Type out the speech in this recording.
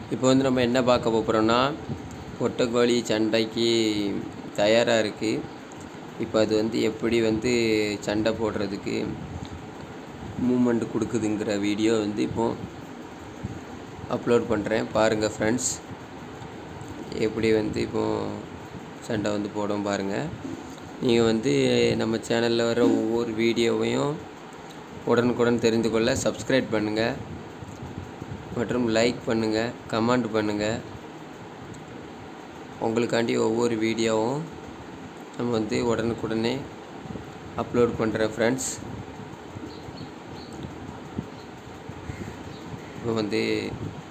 இப்போ வந்து நம்ம என்ன பார்க்க போகிறோம்னா ஒட்டக்கோழி சண்டைக்கு தயாராக இருக்குது இப்போ அது வந்து எப்படி வந்து சண்டை போடுறதுக்கு மூமெண்ட் கொடுக்குதுங்கிற வீடியோ வந்து இப்போ அப்லோட் பண்ணுறேன் பாருங்கள் ஃப்ரெண்ட்ஸ் எப்படி வந்து இப்போ சண்டை வந்து போடும் பாருங்கள் நீங்கள் வந்து நம்ம சேனலில் வர ஒவ்வொரு வீடியோவையும் உடனுக்குடன் தெரிந்து கொள்ள சப்ஸ்கிரைப் பண்ணுங்கள் மற்றும் லைக் பண்ணுங்கள் கமெண்ட் பண்ணுங்கள் உங்களுக்காண்டி ஒவ்வொரு வீடியோவும் நம்ம வந்து உடனுக்குடனே அப்லோட் பண்ணுறேன் ஃப்ரெண்ட்ஸ் இப்போ வந்து